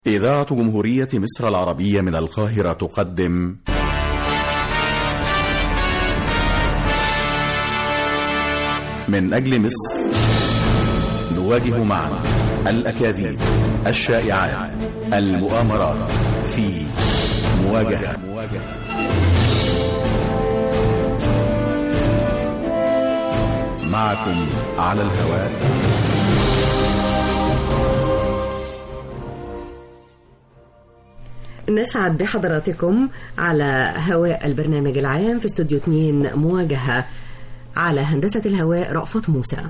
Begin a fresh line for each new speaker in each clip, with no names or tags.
إذاعة جمهورية مصر العربية من القاهرة تقدم من أجل مصر نواجه معا الأكاذيب الشائعات المؤامرات في مواجهة معكم على الهواء
نسعد بحضراتكم على هواء البرنامج العام في استوديو 2 مواجهة على هندسة الهواء رأفت موسى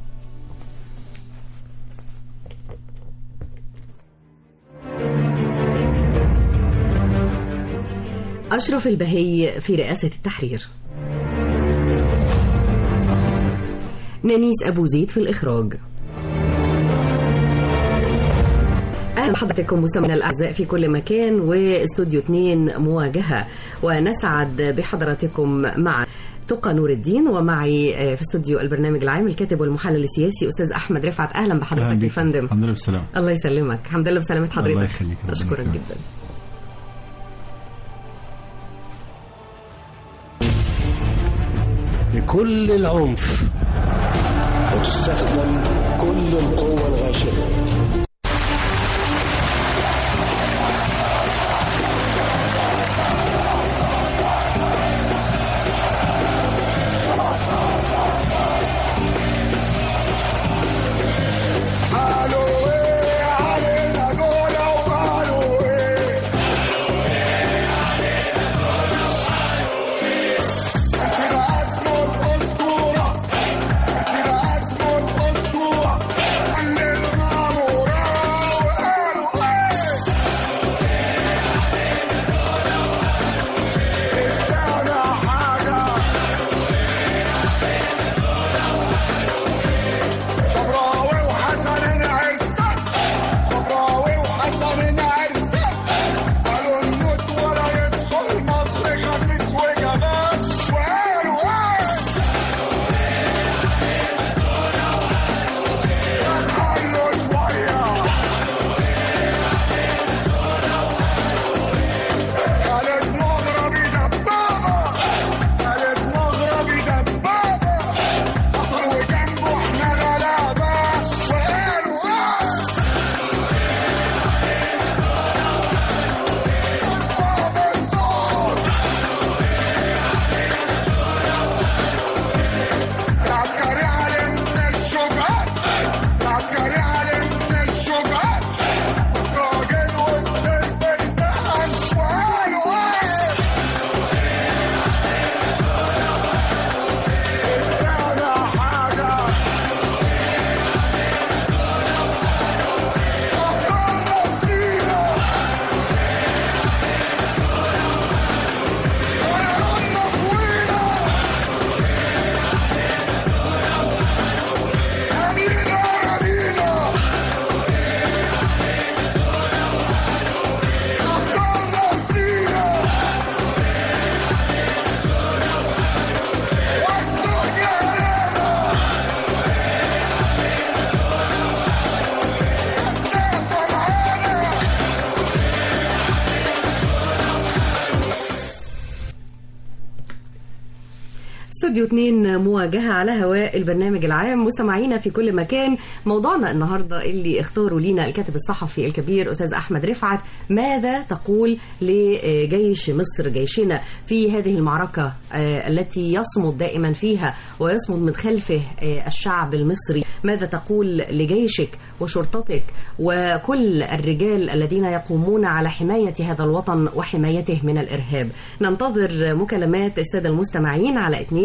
أشرف البهي في رئاسة التحرير نانيس أبو زيد في الإخراج اهلا بحضراتكم مستمعينا الاعزاء في كل مكان واستوديو 2 مواجهه ونسعد بحضراتكم مع تقى نور الدين ومعي في استوديو البرنامج العام الكاتب والمحلل السياسي استاذ احمد رفعت اهلا بحضرتك يا فندم
الحمد لله بالسلامه
الله يسلمك الحمد لله بسلامه حضرتك
الله يخليك
اشكرك جدا
بكل العنف وتستخدم كل القوة الغاشمة
استوديو 2 مواجهة على هواء البرنامج العام مستمعينا في كل مكان موضوعنا النهاردة اللي اختاروا لينا الكاتب الصحفي الكبير أستاذ أحمد رفعت ماذا تقول لجيش مصر جيشنا في هذه المعركة التي يصمد دائما فيها ويصمد من خلفه الشعب المصري ماذا تقول لجيشك وشرطتك وكل الرجال الذين يقومون على حماية هذا الوطن وحمايته من الإرهاب ننتظر مكالمات السادة المستمعين على 2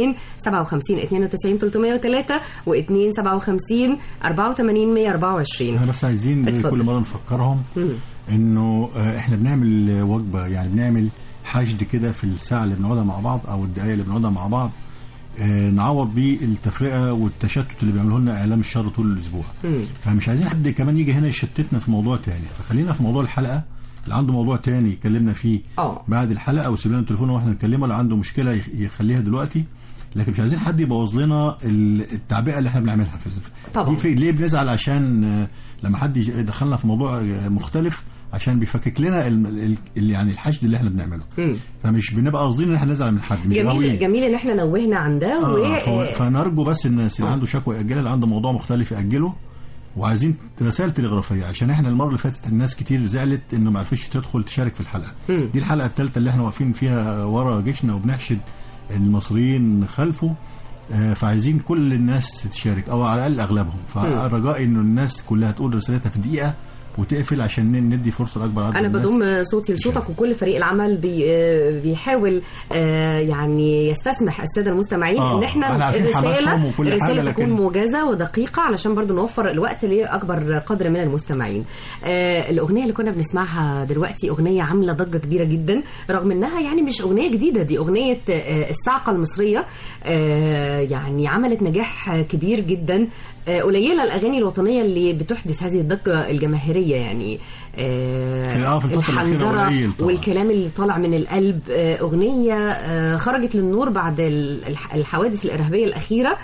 57 92 303 و 2 57 84 124
احنا بس عايزين
اتفضل.
كل مره نفكرهم
مم.
انه آه، احنا بنعمل وجبه يعني بنعمل حشد كده في الساعه اللي بنقعدها مع بعض او الدقائق اللي بنقعدها مع بعض آه، نعوض بيه التفرقه والتشتت اللي بيعمله لنا اعلام الشر طول الاسبوع
مم.
فمش عايزين حد كمان يجي هنا يشتتنا في موضوع تاني فخلينا في موضوع الحلقه اللي عنده موضوع تاني يكلمنا فيه
اه
بعد الحلقه ويسيب لنا التليفون واحنا نكلمه لو عنده مشكله يخ- يخليها دلوقتي لكن مش عايزين حد يبوظ لنا ال- التعبئه اللي احنا بنعملها في
طبعا.
دي في ليه بنزعل عشان آه، لما حد يج- يدخلنا في موضوع آه، مختلف عشان بيفكك لنا ال- ال- ال- يعني الحشد اللي احنا بنعمله
مم.
فمش بنبقى قاصدين ان احنا نزعل من حد مش
جميل
غاويين.
جميل ان احنا نوهنا عن ده و
آه ف- فنرجو بس الناس اللي
آه.
عنده شكوى يأجلها اللي عنده موضوع مختلف يأجله وعايزين رسائل تلغرافيه عشان احنا المره اللي فاتت الناس كتير زعلت انه ما عرفتش تدخل تشارك في الحلقه
مم.
دي الحلقه الثالثه اللي احنا واقفين فيها ورا جيشنا وبنحشد المصريين خلفه آه، فعايزين كل الناس تشارك او على الاقل اغلبهم فرجائي انه الناس كلها تقول رسالتها في دقيقه وتقفل عشان ندي فرصه لاكبر عدد
انا
من الناس.
بضم صوتي لصوتك وكل فريق العمل بي آه، بيحاول آه، يعني يستسمح الساده المستمعين
آه،
ان احنا
احنا عارفين
الرساله
حماسهم وكل حاجة،
الرساله تكون
لكن-
موجزه ودقيقه علشان برضو نوفر الوقت لاكبر قدر من المستمعين آه، الاغنيه اللي كنا بنسمعها دلوقتي اغنيه عامله ضجه كبيره جدا رغم انها يعني مش اغنيه جديده دي اغنيه آه، الصاعقه المصريه آه، يعني عملت نجاح كبير جدا آه، قليله الاغاني الوطنيه اللي بتحدث هذه الضجه الجماهيريه يعني
في- آه، في الفترة الأخيرة
الحنجرة
قليل طبعاً.
والكلام اللي طالع من القلب آه، أغنية آه، خرجت للنور بعد ال- الح- الحوادث الإرهابية الأخيرة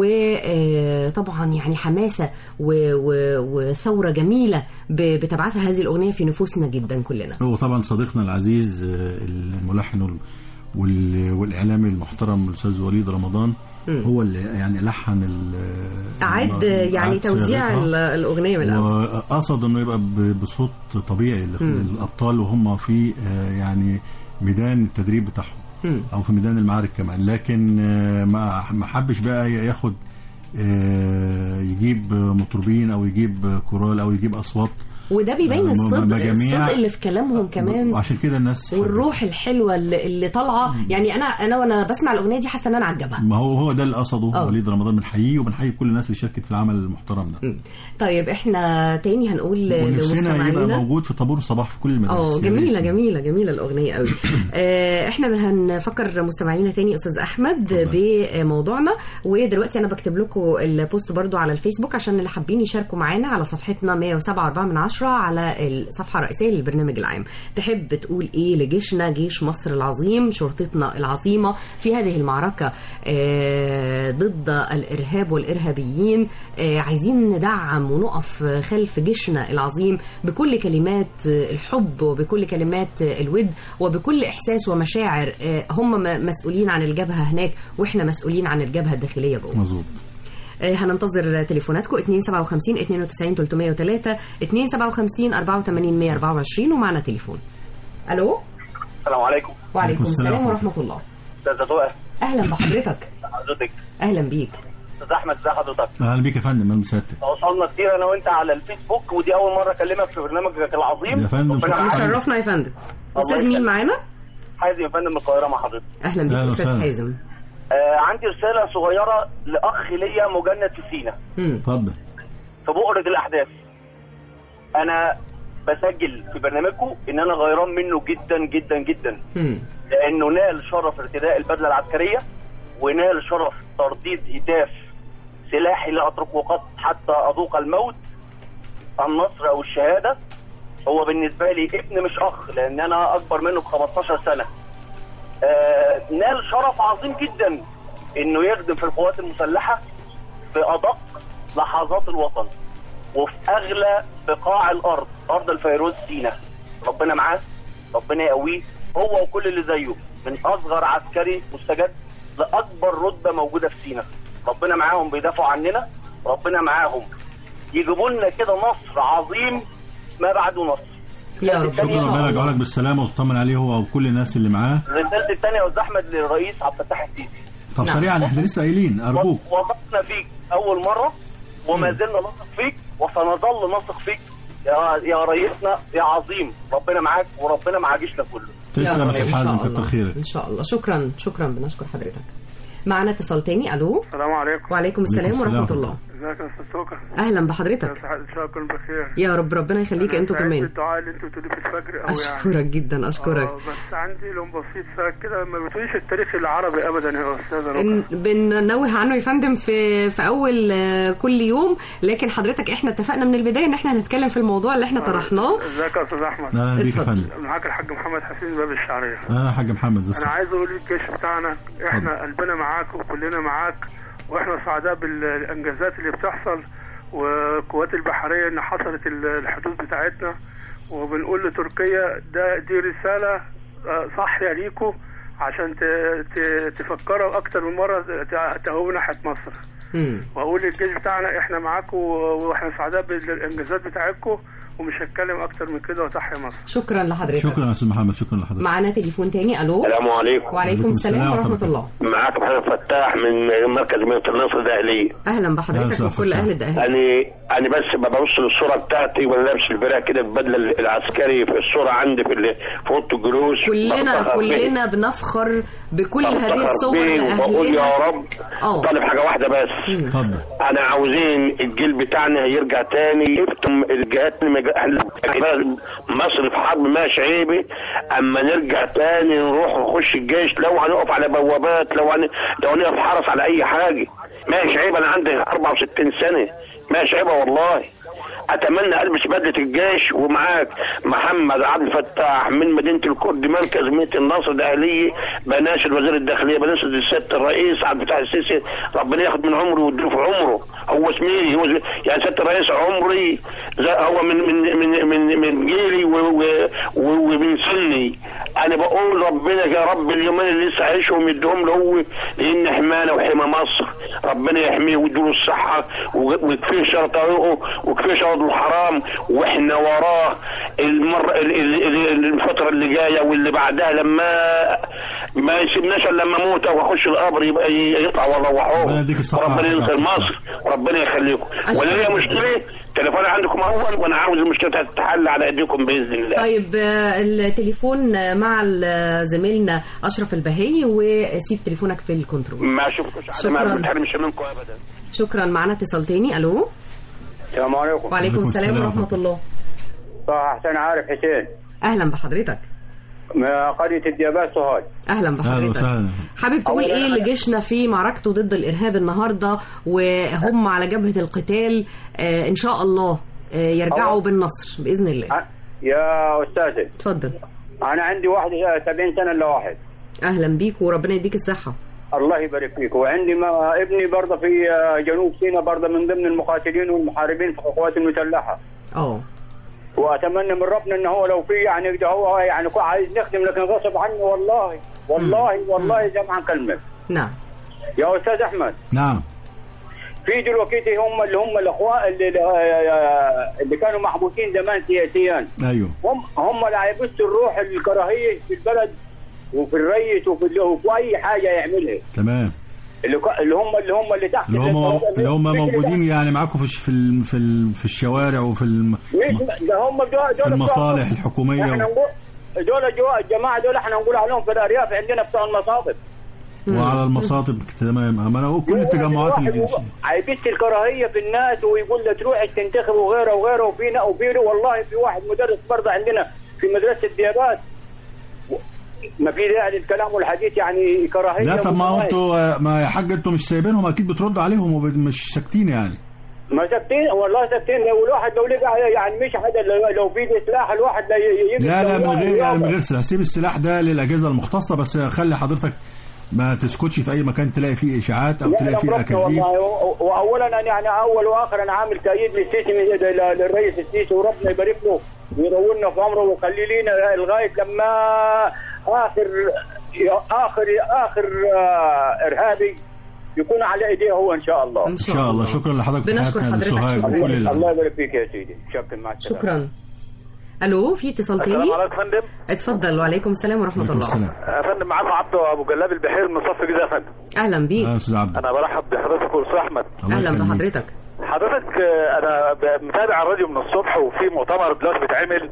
وطبعا يعني حماسة و- و- وثورة جميلة ب- بتبعثها هذه الأغنية في نفوسنا جدا كلنا
هو طبعا صديقنا العزيز آه، الملحن وال- وال- والاعلامي المحترم الاستاذ وليد رمضان
مم.
هو اللي يعني لحن ال-
أعد
الم-
يعني
أعاد
توزيع
صياغتها.
ال- الأغنية من الأول
وقصد انه يبقى ب- بصوت طبيعي لل-
مم.
للابطال وهم في آه، يعني ميدان التدريب بتاعهم
مم.
او في ميدان المعارك كمان لكن آه، ما ما حبش بقى ياخد آه، يجيب مطربين او يجيب كورال او يجيب اصوات
وده بيبين
آه،
الصدق
مجاميع.
الصدق اللي في كلامهم كمان
وعشان كده الناس
والروح الحلوة اللي, اللي طالعة يعني أنا أنا وأنا بسمع الأغنية دي حاسة إن أنا عجبها
ما هو هو ده اللي قصده
آه.
وليد رمضان بنحييه وبنحيي كل الناس اللي شاركت في العمل المحترم ده
مم. طيب احنا تاني هنقول
ونفسنا يبقى
لمستمعينا
موجود في طابور الصباح في كل المدارس
اه
يا
جميله
ريت.
جميله جميله الاغنيه قوي آه، احنا هنفكر مستمعينا تاني استاذ احمد بموضوعنا ودلوقتي انا بكتب لكم البوست برضو على الفيسبوك عشان اللي حابين يشاركوا معانا على صفحتنا 107.4 من عشرة على الصفحه الرئيسيه للبرنامج العام تحب تقول ايه لجيشنا جيش مصر العظيم شرطتنا العظيمه في هذه المعركه آه، ضد الارهاب والارهابيين آه، عايزين ندعم ونقف خلف جيشنا العظيم بكل كلمات الحب وبكل كلمات الود وبكل احساس ومشاعر آه، هم م- مسؤولين عن الجبهه هناك واحنا مسؤولين عن الجبهه الداخليه جوه
مظبوط
آه، هننتظر تليفوناتكم 257 92 303 257 84 124 ومعنا تليفون الو
السلام عليكم
وعليكم
السلام.
السلام ورحمه الله
استاذ زوقة
اهلا بحضرتك
حضرتك
اهلا بيك
استاذ احمد ازي حضرتك
اهلا بيك يا فندم انا مساتر
وصلنا كتير انا وانت على الفيسبوك ودي اول مره اكلمك في برنامجك العظيم
يا فندم،
ربنا
شكراً.
معاك.
شرفنا يا فندم استاذ
يخليك.
مين معانا
حازم يا فندم من القاهره مع حضرتك
اهلا بيك
أهلا
استاذ
وسهلا.
حازم
آه عندي رساله صغيره لاخ ليا مجند في سينا
مم.
اتفضل
في بؤره الاحداث انا بسجل في برنامجكم ان انا غيران منه جدا جدا جدا
مم.
لانه نال شرف ارتداء البدله العسكريه ونال شرف ترديد هتاف سلاحي لا اتركه قط حتى اذوق الموت النصر او الشهاده هو بالنسبه لي ابن مش اخ لان انا اكبر منه ب 15 سنه آه نال شرف عظيم جدا انه يخدم في القوات المسلحه في ادق لحظات الوطن وفي اغلى بقاع الارض ارض الفيروز سينا ربنا معاه ربنا يقويه هو وكل اللي زيه من اصغر عسكري مستجد لاكبر رتبه موجوده في سينا ربنا معاهم بيدافعوا عننا ربنا معاهم يجيبوا لنا كده نصر عظيم ما بعده نصر
يا رب
التانية
إن شاء
ربنا
الله.
يرجع لك بالسلامه وتطمن عليه هو وكل الناس اللي معاه
رسالتي الثانيه يا استاذ احمد للرئيس عبد الفتاح السيسي
طب
نعم.
سريعا احنا لسه قايلين ارجوك
وثقنا فيك اول مره وما زلنا نثق فيك وسنظل نثق فيك يا يا رئيسنا يا عظيم ربنا معاك وربنا مع جيشنا كله
تسلم يا
رب،
استاذ
إن
حازم
شاء
كتر
الله.
خيرك
ان شاء الله شكرا شكرا بنشكر حضرتك معنا اتصال تاني الو
السلام عليكم
وعليكم السلام
وعليكم
ورحمه
السلام.
الله
ازيك يا استاذ سوكا
اهلا بحضرتك
ان شاء الله تكونوا بخير
يا رب ربنا يخليك
أنا
انتوا
سعيد
كمان
بالدعاء اللي انتوا بتقولوه في الفجر قوي يعني
اشكرك جدا اشكرك
آه، بس عندي لون بسيط كده ما بتقوليش التاريخ العربي ابدا يا استاذ ركا
إن- بننوه عنه يا فندم في في اول آه، كل يوم لكن حضرتك احنا اتفقنا من البدايه ان احنا هنتكلم في الموضوع اللي احنا طرحناه
ازيك يا استاذ احمد
اهلا بيك يا
اتفضل.
فندم
معاك الحاج محمد حسين باب الشعريه
انا حاج محمد زي
انا
الصح.
عايز اقول للجيش بتاعنا احنا قلبنا معاك وكلنا معاك واحنا سعداء بالانجازات اللي بتحصل والقوات البحريه ان حصلت ال- الحدود بتاعتنا وبنقول لتركيا ده دي رسالة آه، صاحية ليكوا عشان ت- ت- تفكروا أكتر من مرة ت- تهووا ناحية مصر
مم.
وأقول للجيش بتاعنا إحنا معاكم وإحنا سعداء بالإنجازات بتاعتكم ومش هتكلم أكتر من كده وتحيا مصر
شكرا لحضرتك
شكرا يا استاذ محمد شكرا لحضرتك
معانا تليفون تاني الو
السلام عليكم
وعليكم السلام ورحمه الله
معاك محمد فتاح من مركز مدينة النصر الداخلية
اهلا
أهلا
بحضرتك
وسهلا
وكل
فندم.
اهل الدقهليه
أنا أنا بس ببص للصورة بتاعتي وأنا لابس البراء كده البدلة العسكري في الصورة عندي في ال- في أوضة الجلوس
كلنا
بفتخر بيه.
كلنا بنفخر بكل هذه
بفتخر
الصور
بيه وبقول يا
لاهلنا
رب
اه.
طالب حاجة واحدة بس
مم.
اتفضل
انا عاوزين الجيل بتاعنا يرجع تاني يفتم الجهات اللي مج- احنا مصر في حرب ماشي عيبي اما نرجع تاني نروح نخش الجيش لو هنقف على بوابات لو هن... لو هنقف حرس على اي حاجه ماشي عيب انا عندي 64 سنه ماشي عيبه والله اتمنى البس بدله الجيش ومعاك محمد عبد الفتاح من مدينه الكرد مركز مدينه النصر الاهليه بناشد وزير الداخليه بناشد سياده الرئيس عبد الفتاح السيسي ربنا ياخد من عمره ويديله في عمره هو زميلي هو زميلي. يعني سياده الرئيس عمري زي- هو من من من من, من جيلي و- و- و- ومن سني انا بقول ربنا يا رب اليومين اللي لسه عايشهم يديهم له هو لان حمانا وحمى مصر ربنا يحميه ويديله الصحه و- ويكفيه شر طريقه ويكفيه شر الحرام واحنا وراه المره ال- ال- ال- الفتره اللي جايه واللي بعدها لما ما يسيبناش الا لما اموت او اخش القبر يبقى ي- يطلع ويروحوه
ربنا يديك الصحة
ربنا
يا
ينصر
دكتور.
مصر وربنا يخليكم
أشكرك.
ولا ليا مشكله تليفوني عندكم اول وانا عاوز المشكله تتحل على ايديكم باذن الله
طيب آه، التليفون آه، مع ال- زميلنا اشرف البهي وسيب تليفونك في الكنترول
ما اشوفكش
شكراً.
ما بتحرمش منكم ابدا
شكرا معنا اتصال تاني الو
السلام عليكم
وعليكم السلام
السلام
ورحمه
ورحمة
الله
طه حسين عارف حسين
اهلا بحضرتك
من قرية الديابات سوهاج
اهلا
اهلا
بحضرتك
وسهلا
حابب تقول
أولاً
ايه
أنا-
لجيشنا في معركته ضد الارهاب النهارده وهم على جبهه القتال آه ان شاء الله آه يرجعوا
أولاً-
بالنصر باذن الله
أ- يا أستاذي
اتفضل
أنا عندي واحد 70 سنة إلا واحد
اهلا بيك وربنا يديك الصحه
الله يبارك فيك وعندي ما ابني برضه في آه، جنوب سيناء برضه من ضمن المقاتلين والمحاربين في القوات المسلحة
اه
واتمنى من ربنا ان هو لو في يعني ده هو يعني كو- عايز نخدم لكن غصب عني والله والله والله زي ما هنكلمك
نعم
يا استاذ احمد
نعم
في دلوقتي هم اللي هم الاخوان اللي, اللي كانوا محبوسين زمان سياسيا
ايوه
هم هم اللي هيبثوا الروح الكراهيه في البلد وفي الريس وفي ال- وفي اي حاجه يعملها
تمام
اللي, ك- اللي هم اللي هم اللي تحت
اللي هم اللي هم
مش
موجودين يعني معاكم في الش- في ال- في ال- في الشوارع وفي الم...
مش ده هم دول
في
دول
المصالح
بتوع-
الحكوميه
احنا
و...
نقول دول جوا الجماعه دول احنا نقول عليهم في الارياف عندنا بتوع المصادر
وعلى المصاطب تمام اما انا كل التجمعات اللي
الواحد هيبث الكراهيه في الناس ويقول له تروح تنتخب وغيره وغيره وفينا وفينا والله في واحد مدرس برضه عندنا في مدرسه الديابات و- ما في داعي للكلام والحديث يعني كراهيه
لا طب ما هو
متوازنة.
انتوا ما يا حاج انتوا مش سايبينهم اكيد بتردوا عليهم ومش ساكتين يعني
ما ساكتين والله ساكتين لو الواحد لو لقى يعني مش حدا لو- لو في سلاح الواحد لا ي- يجي
لا لا من غير يعني من
يوم.
غير سلاح سيب السلاح ده للاجهزه المختصه بس خلي حضرتك ما تسكتش في اي مكان تلاقي فيه اشاعات او
لا
تلاقي
لا
فيه
بربنا
اكاذيب
والله و- واولا أنا يعني اول واخر انا عامل تأييد للسيسي من- ل- للرئيس السيسي وربنا يبارك له ويطولنا في عمره ويخلي لينا لغايه لما اخر اخر اخر آه، ارهابي يكون على ايديه هو ان شاء الله
ان شاء الله شكرا لحضرتك في
بنشكر
حياتنا
حضرتك
لسوهاج
شكراً.
وكل
الله
ال-
يبارك فيك يا سيدي شكرا مع السلامه
شكرا الو في اتصال تاني
السلام عليكم يا فندم
اتفضل وعليكم السلام ورحمه
عليكم
الله
السلام
يا فندم معاكم عبده ابو جلاب البحير من صف جديد يا فندم
اهلا بيك
يا استاذ عبد
انا برحب بحضرتك والاستاذ احمد
الله
اهلا
يخليك.
بحضرتك
حضرتك آه، انا ب- متابع الراديو من الصبح وفي مؤتمر دلوقتي بيتعمل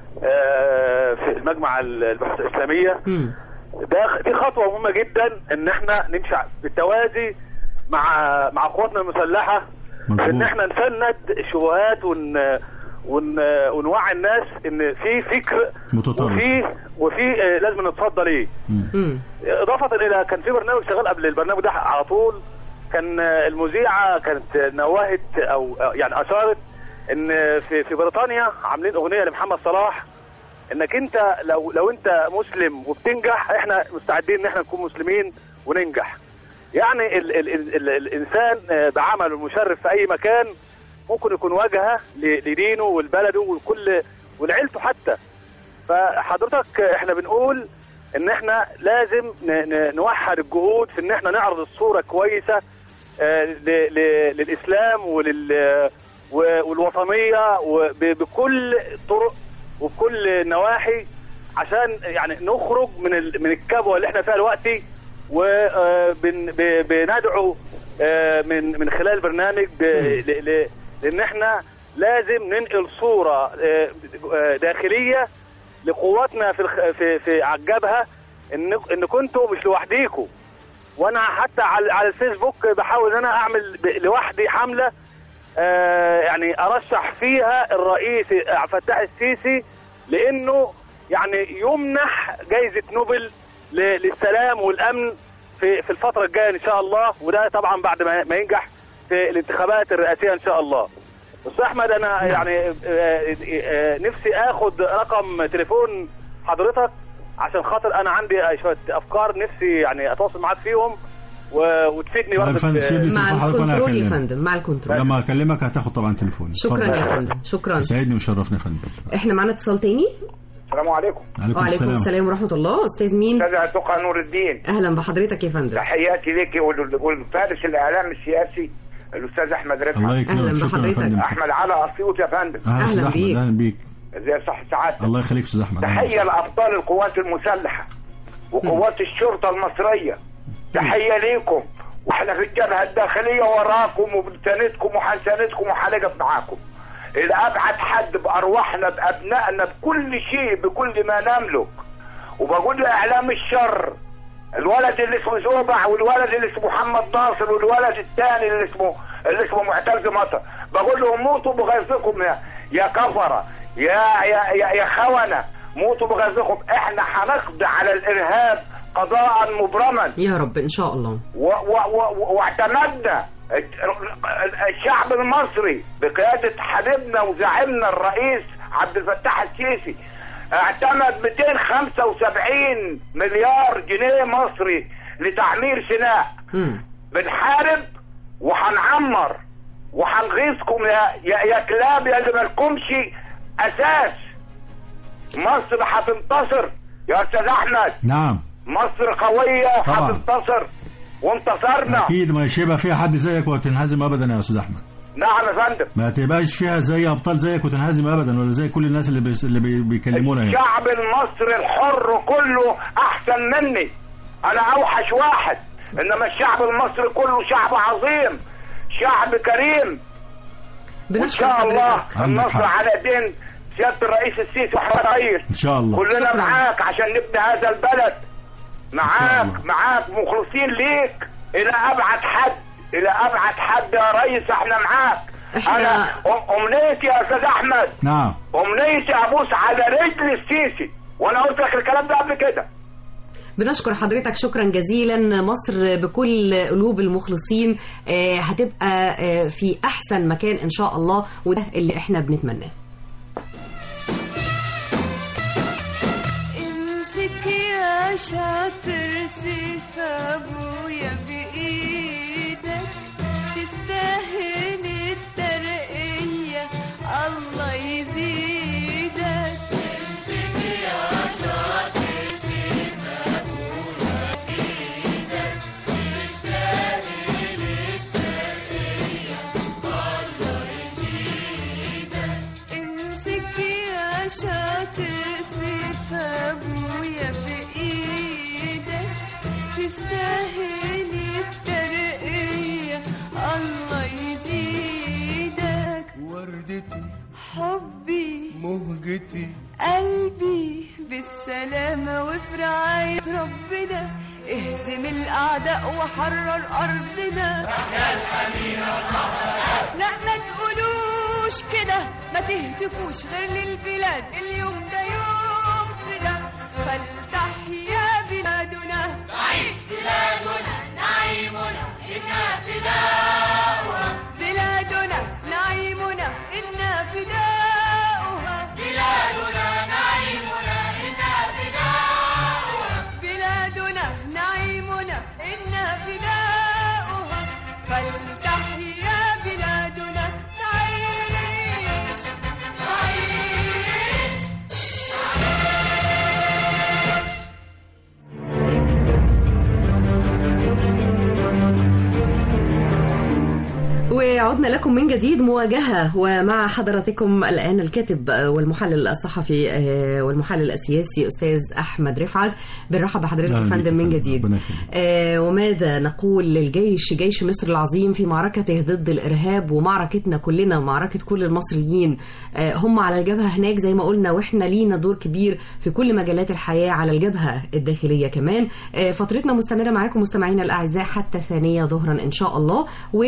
آه، في المجمع البحوث الاسلاميه
مم.
ده دي خطوه مهمه جدا ان احنا نمشي بالتوازي مع مع قواتنا المسلحه
مظبوط.
في ان احنا نفند الشبهات ون ون ونوعي الناس ان في فكر
متطرف.
وفي وفي آه، لازم نتصدى ليه
مم.
اضافه الى كان في برنامج شغال قبل البرنامج ده على طول كان آه، المذيعه كانت نوهت او أو يعني اشارت ان في في بريطانيا عاملين اغنيه لمحمد صلاح انك انت لو لو انت مسلم وبتنجح احنا مستعدين ان احنا نكون مسلمين وننجح يعني ال ال ال ال الانسان آه، بعمله المشرف في اي مكان ممكن يكون واجهه ل- لدينه ولبلده ولكل
ولعيلته حتى فحضرتك احنا بنقول ان احنا لازم ن- ن- نوحد الجهود في ان احنا نعرض الصوره كويسه آه، ل- ل- للاسلام ولل و- والوطنيه وب- بكل الطرق وبكل النواحي عشان يعني نخرج من ال- من الكبوه اللي احنا فيها دلوقتي وبندعو من من خلال البرنامج ب- ل- ل- لان احنا لازم ننقل صوره آه، آه، داخليه لقواتنا في الخ- في في على الجبهه ان ان كنتوا مش لوحديكم وانا حتى على على الفيسبوك بحاول ان انا اعمل ب- لوحدي حمله آه، يعني ارشح فيها الرئيس عبد الفتاح السيسي لانه يعني يمنح جائزه نوبل ل- للسلام والامن في في الفتره الجايه ان شاء الله وده طبعا بعد ما ما ينجح في الانتخابات الرئاسيه ان شاء الله استاذ احمد انا يعني آه، آه، نفسي اخد رقم تليفون حضرتك عشان خاطر انا عندي شويه افكار نفسي يعني اتواصل معاك فيهم و- وتفيدني
طيب
برضه
يا فندم،
في-
سيب لي
مع
تليفون حضرتك وانا
الكنترول يا
هكلمك
فندم مع الكنترول
لما اكلمك هتاخد طبعا تليفون
شكرا
اتفضل.
يا فندم شكرا
سعدني وشرفني يا فندم
احنا معانا اتصال تاني
السلام عليكم
عليكم
وعليكم
السلام
السلام ورحمه الله استاذ مين
استاذ تقى نور الدين
اهلا بحضرتك يا فندم
تحياتي لك وال- والفارس الاعلام السياسي الاستاذ احمد رفعت
الله
أهلاً
يكرمك شكرا يا
بحضرتك.
فندم
احمد على اسيوط يا فندم
اهلا استاذ
أهلاً
احمد
بيك.
اهلا بيك
زي صح سعادتك
الله يخليك استاذ احمد أهلاً
تحيه
وسهلاً.
لابطال القوات المسلحه وقوات الشرطه المصريه تحيه ليكم واحنا في الجبهه الداخليه وراكم وبنساندكم وحنساندكم وحنقف معاكم الى ابعد حد بارواحنا بابنائنا بكل شيء بكل ما نملك وبقول لاعلام الشر الولد اللي اسمه زوبع والولد اللي اسمه محمد ناصر والولد الثاني اللي اسمه اللي اسمه معتز مطر بقول لهم موتوا بغيظكم يا يا كفره يا يا يا, يا خونه موتوا بغيظكم احنا هنقضي على الارهاب قضاء مبرما
يا رب ان شاء الله
و- و- و- واعتمدنا الشعب المصري بقيادة حبيبنا وزعيمنا الرئيس عبد الفتاح السيسي اعتمد 275 مليار جنيه مصري لتعمير سيناء
مم.
بنحارب وهنعمر وهنغيظكم يا يا, يا كلاب يا اللي مالكمش اساس مصر هتنتصر يا استاذ احمد
نعم
مصر قوية
طبعا.
هتنتصر وانتصرنا
اكيد ما يشبه فيها حد زيك وتنهزم ابدا يا استاذ احمد
نعم يا فندم
ما تبقاش فيها زي ابطال زيك وتنهزم ابدا ولا زي كل الناس اللي بي... اللي بي... بيكلمونا هنا
الشعب المصري الحر كله احسن مني انا اوحش واحد انما الشعب المصري كله شعب عظيم شعب كريم وان
بنشكر
شاء الله
حضرتك
عندك
النصر
حق.
على دين سياده الرئيس السيسي وحضرتك رئيس
ان شاء الله
كلنا
شكراً.
معاك عشان نبني هذا البلد
الله.
معاك معاك مخلصين ليك الى ابعد حد الى ابعد حد يا ريس احنا معاك
إحنا-
انا أم- امنيتي يا استاذ احمد
نعم
امنيتي ابوس على رجل السيسي وانا قلت لك الكلام ده قبل كده
بنشكر حضرتك شكرا جزيلا مصر بكل قلوب المخلصين آه، هتبقى آه، في احسن مكان ان شاء الله وده اللي احنا بنتمناه
امسك يا شاطر سيف ابويا بايدك تستاهل الترقية الله يزيدك امسك يا شاطر سيف ابويا بايدك تستاهل الترقية الله يزيدك امسك يا شاطر سيف ابويا بايدك تستاهل الترقية الله يزيدك
وردتي
حبي
مهجتي
قلبي بالسلامة وفي رعاية ربنا اهزم الأعداء وحرر أرضنا لا ما تقولوش كده ما تهتفوش غير للبلاد اليوم ده يوم فدا فلتحيا بلادنا تعيش بلادنا نعيمنا إنا فداؤها بلادنا نعيمنا إنا فداؤها بلادنا نعيمنا إنا فداؤها بلادنا نعيمنا إنا فداؤها فلتحيا بلادنا تعيش تعيش
عدنا لكم من جديد مواجهة ومع حضراتكم الآن الكاتب والمحلل الصحفي آه، والمحلل السياسي أستاذ أحمد رفعت بنرحب بحضرتك
أهلا
يا
بك
فندم
يا
من
فندم.
جديد
ربنا يخليك.
آه، وماذا نقول للجيش جيش مصر العظيم في معركته ضد الإرهاب ومعركتنا كلنا ومعركة كل المصريين آه، هم على الجبهة هناك زي ما قلنا وإحنا لينا دور كبير في كل مجالات الحياة على الجبهة الداخلية كمان آه، فترتنا مستمرة معاكم مستمعينا الأعزاء حتى ثانية ظهرا إن شاء الله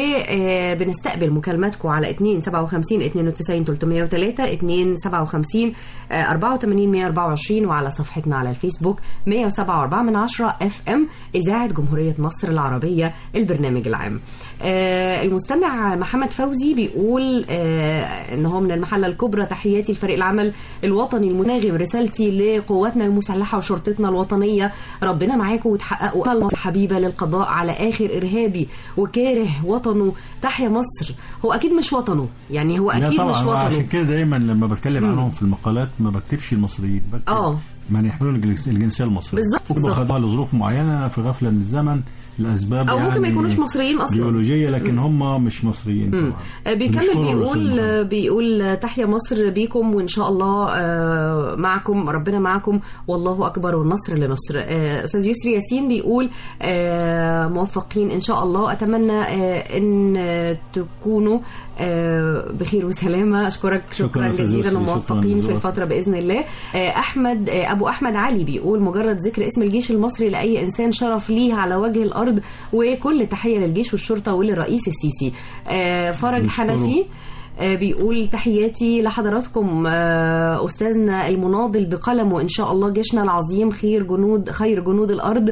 وبنستقبل مكالماتكم على 2 57 92 303 2 57 آه، 84 124 وعلى صفحتنا على الفيسبوك 107.4 من 10 اف ام اذاعه جمهوريه مصر العربيه البرنامج العام. آه، المستمع محمد فوزي بيقول آه، ان هو من المحله الكبرى تحياتي لفريق العمل الوطني المناغم رسالتي لقواتنا المسلحه وشرطتنا الوطنيه ربنا معاكم وتحققوا امل مصر حبيبه للقضاء على اخر ارهابي وكاره وطنه تحيا مصر هو اكيد مش وطنه يعني هو
لا
اكيد
طبعا
مش
أنا عشان
وطنه
كده دايما لما بتكلم
مم.
عنهم في المقالات ما بكتبش المصريين بكتب
اه
من يحملون الجنس- الجنسيه المصريه
بالظبط،
بيبقوا
بالظبط.
خدوها لظروف معينه في غفله من الزمن لاسباب
او
يعني
ممكن ما يكونوش مصريين اصلا
بيولوجيه لكن هم مش مصريين
مم.
طبعا
آه، بيكمل
بنشكرهم
بيقول
الأستاذ
آه، بيقول تحيا مصر بيكم وان شاء الله آه، معكم ربنا معكم والله اكبر والنصر لمصر آه، استاذ يسري ياسين بيقول آه، موفقين ان شاء الله اتمنى آه، ان آه، تكونوا آه، بخير وسلامه اشكرك
شكراً
شكرا
أستاذ
جزيلا
يسري،
وموفقين
شكراً
في
لذوقك.
الفتره باذن الله آه، احمد آه، ابو احمد علي بيقول مجرد ذكر اسم الجيش المصري لاي انسان شرف ليه على وجه الارض وكل تحيه للجيش والشرطه وللرئيس السيسي آه، فرج
بنشكره.
حنفي آه، بيقول تحياتي لحضراتكم آه، استاذنا المناضل بقلمه ان شاء الله جيشنا العظيم خير جنود خير جنود الارض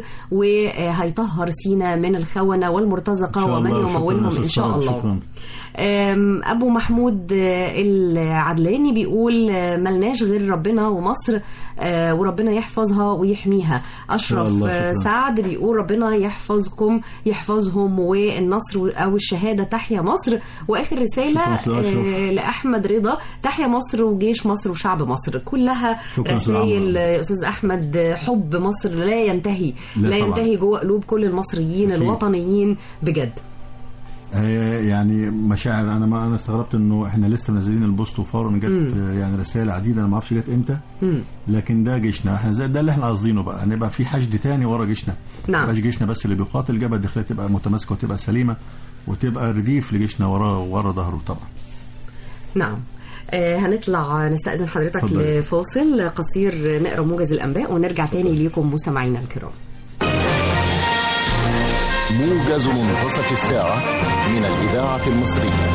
وهيطهر سينا من الخونه والمرتزقه
إن شاء
ومن
الله. شكراً
يمولهم
يا أستاذ
ان شاء
فرج،
الله
شكراً.
أم، ابو محمود آه، العدلاني بيقول آه، ملناش غير ربنا ومصر آه، وربنا يحفظها ويحميها اشرف
الله،
آه،
شكراً.
سعد بيقول ربنا يحفظكم يحفظهم والنصر او الشهاده تحيا مصر واخر رساله
شكراً أستاذ أشرف.
آه، لاحمد رضا تحيا مصر وجيش مصر وشعب مصر كلها
شكراً أستاذ
رسائل
عمرو.
آه، استاذ احمد آه، حب مصر لا ينتهي
لا
لا
طبعاً.
ينتهي جوه قلوب كل المصريين
أكيد.
الوطنيين بجد
آه، يعني مشاعر انا ما انا استغربت انه احنا لسه منزلين البوست وفورا جت
مم.
آه، يعني رسائل عديده انا ما اعرفش جت امتى
مم.
لكن ده جيشنا احنا زي ده اللي احنا قاصدينه بقى هنبقى في حشد تاني ورا جيشنا
نعم.
ما يبقاش جيشنا بس اللي بيقاتل الجبهه الداخليه تبقى متماسكه وتبقى سليمه وتبقى رديف لجيشنا ورا ورا ظهره طبعا
نعم آه هنطلع نستأذن حضرتك
اتفضلي.
لفاصل قصير نقرا موجز الأنباء ونرجع تاني ليكم مستمعينا الكرام
موجز منتصف الساعة من الإذاعة المصرية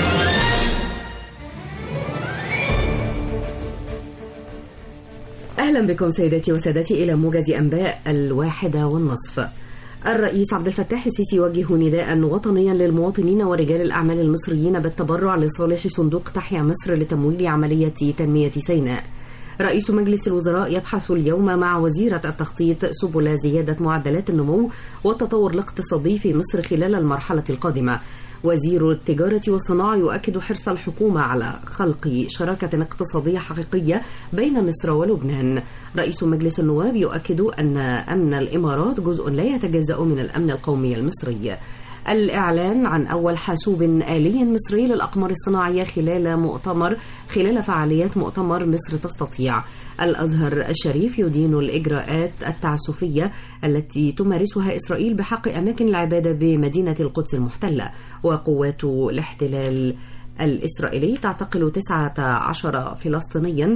أهلا بكم سيداتي وسادتي إلى موجز أنباء الواحدة والنصف الرئيس عبد الفتاح السيسي يوجه نداء وطنيا للمواطنين ورجال الأعمال المصريين بالتبرع لصالح صندوق تحيا مصر لتمويل عملية تنمية سيناء رئيس مجلس الوزراء يبحث اليوم مع وزيرة التخطيط سبل زيادة معدلات النمو والتطور الاقتصادي في مصر خلال المرحلة القادمة وزير التجارة والصناعة يؤكد حرص الحكومة على خلق شراكة اقتصادية حقيقية بين مصر ولبنان رئيس مجلس النواب يؤكد أن أمن الإمارات جزء لا يتجزأ من الأمن القومي المصري الإعلان عن أول حاسوب آلي مصري للأقمار الصناعية خلال مؤتمر خلال فعاليات مؤتمر مصر تستطيع الأزهر الشريف يدين الإجراءات التعسفية التي تمارسها إسرائيل بحق أماكن العبادة بمدينة القدس المحتلة وقوات الاحتلال الإسرائيلي تعتقل 19 فلسطينيا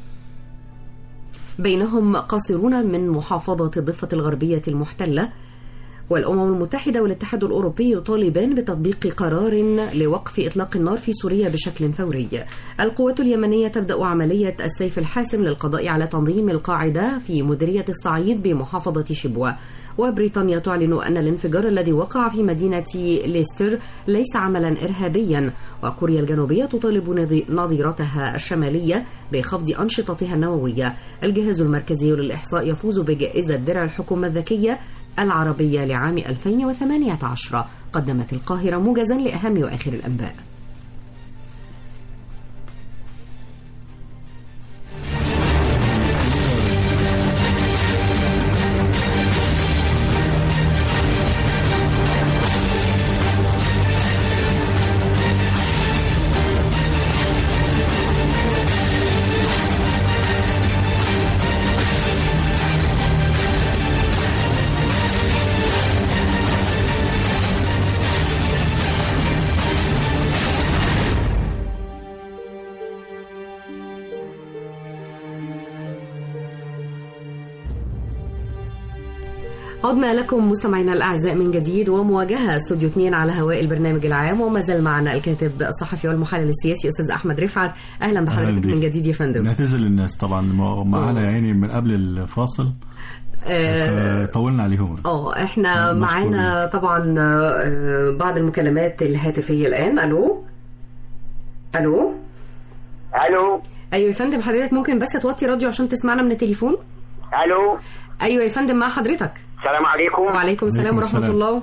بينهم قاصرون من محافظة الضفة الغربية المحتلة والأمم المتحدة والاتحاد الأوروبي يطالبان بتطبيق قرار لوقف إطلاق النار في سوريا بشكل فوري. القوات اليمنية تبدأ عملية السيف الحاسم للقضاء على تنظيم القاعدة في مديرية الصعيد بمحافظة شبوة. وبريطانيا تعلن أن الانفجار الذي وقع في مدينة ليستر ليس عملا إرهابيا وكوريا الجنوبية تطالب نظي- نظيرتها الشمالية بخفض أنشطتها النووية الجهاز المركزي للإحصاء يفوز بجائزة درع الحكومة الذكية العربية لعام 2018 قدمت القاهرة موجزا لأهم وآخر الأنباء عدنا لكم مستمعينا الاعزاء من جديد ومواجهه استوديو 2 على هواء البرنامج العام وما زال معنا الكاتب الصحفي والمحلل السياسي استاذ احمد رفعت اهلا
أهلاً
بحضرتك
بيك.
من جديد يا فندم
نعتذر للناس طبعا ما- معانا يا عيني من قبل الفاصل
آه،
طولنا عليهم
اه احنا
مشكورين.
معانا طبعا آه، بعض المكالمات الهاتفيه الان الو الو
الو
ايوه يا فندم حضرتك ممكن بس توطي راديو عشان تسمعنا من التليفون
الو
ايوه يا فندم مع حضرتك
السلام عليكم
وعليكم السلام ورحمه
السلام.
الله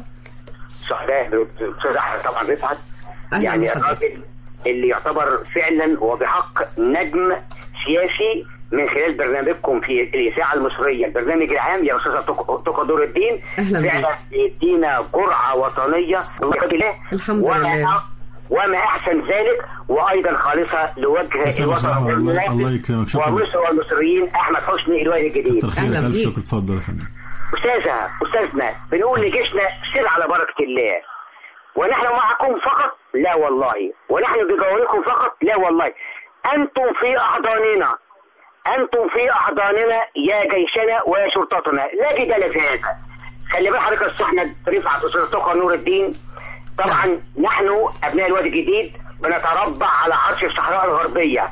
سعداء بالاستاذ احمد طبعا رفعت
أهلاً
يعني
بحضرتك.
الراجل اللي يعتبر فعلا وبحق نجم سياسي من خلال برنامجكم في الاذاعه المصريه البرنامج العام يا استاذه تق- تقى دور الدين
أهلاً بك.
فعلا بيدينا جرعه وطنيه الله
الحمد
وما
لله.
وما احسن ذلك وايضا خالصه لوجه
أستاذ
الوطن
أحمد، الله-
والمنافس
الله يكرمك، شكراً.
ومصر والمصريين احمد حسني الوالي الجديد
كتر خيرك الف شكر اتفضل يا فندم
أستاذة أستاذنا بنقول لجيشنا سر على بركة الله ونحن معكم فقط لا والله ونحن بجواركم فقط لا والله أنتم في أحضاننا أنتم في أحضاننا يا جيشنا ويا شرطتنا لا جدال في هذا خلي بال حضرتك أستاذ أحمد رفعت أستاذ تقى نور الدين طبعا نحن أبناء الوادي الجديد بنتربع على عرش الصحراء الغربية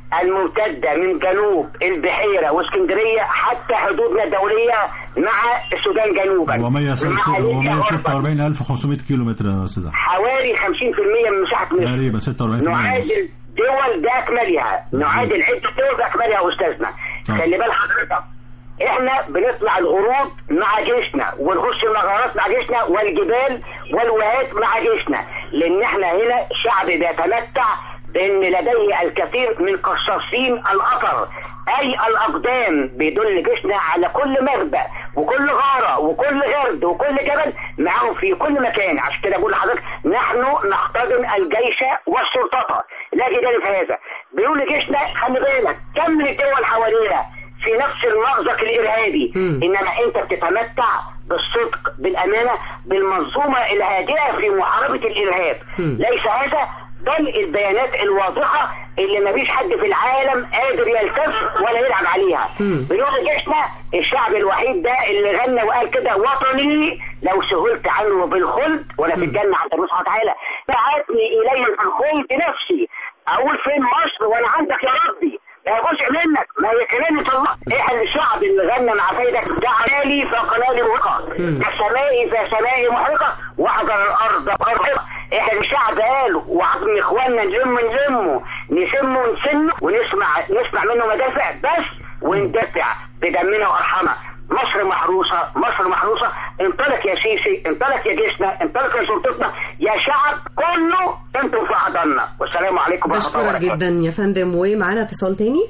الممتدة من جنوب البحيرة واسكندرية حتى حدودنا الدولية مع السودان جنوبا مع ليبيا غربا.
146500 كيلو متر يا استاذ احمد
حوالي 50% من مساحة مصر
تقريبا 46%
نعادل دول بأكملها نعادل عدة دول بأكملها يا أستاذنا
طبعا.
خلي بال حضرتك احنا بنطلع الغروب مع جيشنا ونخش المغارات مع جيشنا والجبال والوهات مع جيشنا لان احنا هنا شعب بيتمتع بان لديه الكثير من قصاصين الاثر اي الاقدام بيدل جيشنا على كل مخبأ وكل غاره وكل غرد وكل جبل معاهم في كل مكان عشان كده بقول لحضرتك نحن نحتضن الجيش والشرطه لا جدال في هذا بيقول لجيشنا خلي بالك كم من الدول حوالينا في نفس المأزق الإرهابي إنما أنت بتتمتع بالصدق بالأمانة بالمنظومة الهادئة في محاربة الإرهاب ليس هذا بل البيانات الواضحة اللي ما فيش حد في العالم قادر يلتف ولا يلعب عليها بنقول جيشنا الشعب الوحيد ده اللي غنى وقال كده وطني لو سهلت عنه بالخلد وانا في الجنة عند الله سبحانه وتعالى بعتني إلي في الخلد نفسي أقول فين مصر وأنا عندك يا ربي لا جزء منك ما هي كلمة الله احنا الشعب اللي غنى مع سيدك دعا لي فقنا لي وقع كسمائي فسمائي محرقة واحضر الارض قرحة احنا الشعب قال وعظم اخواننا نلم نلمه نسمه ونسنه ونسمع نسمع منه مدافع بس وندافع بدمنا وارحمنا مصر محروسة مصر محروسة انطلق يا سيسي انطلق يا جيشنا انطلق يا شرطتنا يا شعب كله انتم في احضاننا والسلام عليكم ورحمة الله
بشكرك
وبركاته
جدا يا فندم ومعانا اتصال تاني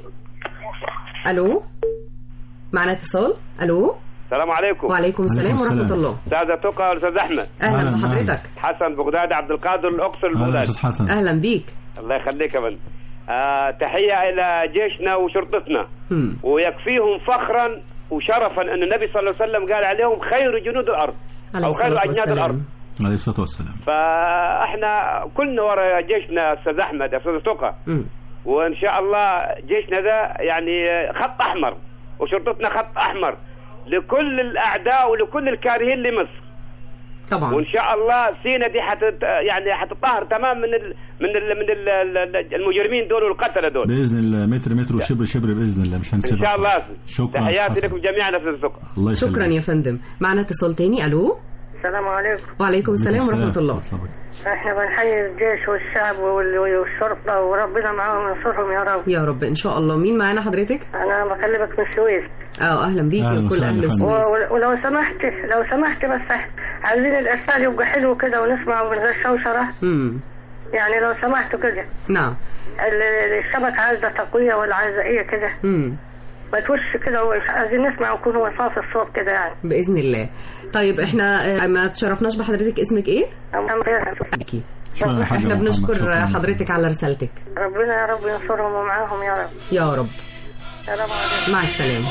الو معانا اتصال الو
السلام عليكم
وعليكم السلام ورحمه الله
استاذ تقى الاستاذ احمد
اهلا بحضرتك
حسن بغداد عبد القادر الاقصر
اهلا
البغداد
استاذ حسن
اهلا بيك
الله يخليك يا فندم آه تحيه الى جيشنا وشرطتنا
مم.
ويكفيهم فخرا وشرفا ان النبي صلى الله عليه وسلم قال عليهم خير جنود الارض
عليه
او خير
الصلاة
اجناد
والسلام.
الارض
عليه الصلاه والسلام
فاحنا كلنا ورا جيشنا استاذ احمد يا استاذ تقى
مم.
وان شاء الله جيشنا ده يعني خط احمر وشرطتنا خط احمر لكل الاعداء ولكل الكارهين لمصر
طبعا
وان شاء الله سينا دي حتت يعني حتطهر تمام من ال من ال من ال المجرمين دول والقتله دول
باذن الله متر متر وشبر شبر باذن الله مش
ان
هنسيبها
شاء الله
شكرا
تحياتي
حسن.
لكم جميعا يا استاذ تقى
الله يخليك
شكرا يا فندم معانا اتصال تاني الو
السلام عليكم
وعليكم السلام
عليكم
ورحمه
السلام.
الله
احنا بنحيي الجيش والشعب وال- والشرطة وربنا معاهم ينصرهم يا رب
يا رب ان شاء الله مين معانا حضرتك
انا بكلمك من السويس
اه اهلا بيك
أهلا
وكل
وسهلا
اهل
يا فندم.
و-
السويس
و- ولو سمحت لو سمحت بس عايزين الارسال يبقى حلو كده ونسمعه من غير شوشرة
امم
يعني لو سمحتوا كده
نعم
ال- الشبكة عايزة تقوية ولا عايزة ايه كده
امم
ما توش كده ومش عايزين نسمع ويكون هو صافي الصوت كده يعني
باذن الله طيب احنا آه، ما تشرفناش بحضرتك اسمك ايه
أم-
أكيد.
شكرا يا حاج
احنا
محمد.
بنشكر
شكراً.
حضرتك على رسالتك
ربنا يا رب ينصرهم ومعاهم يا رب
يا رب
سلام عليكم
مع السلامه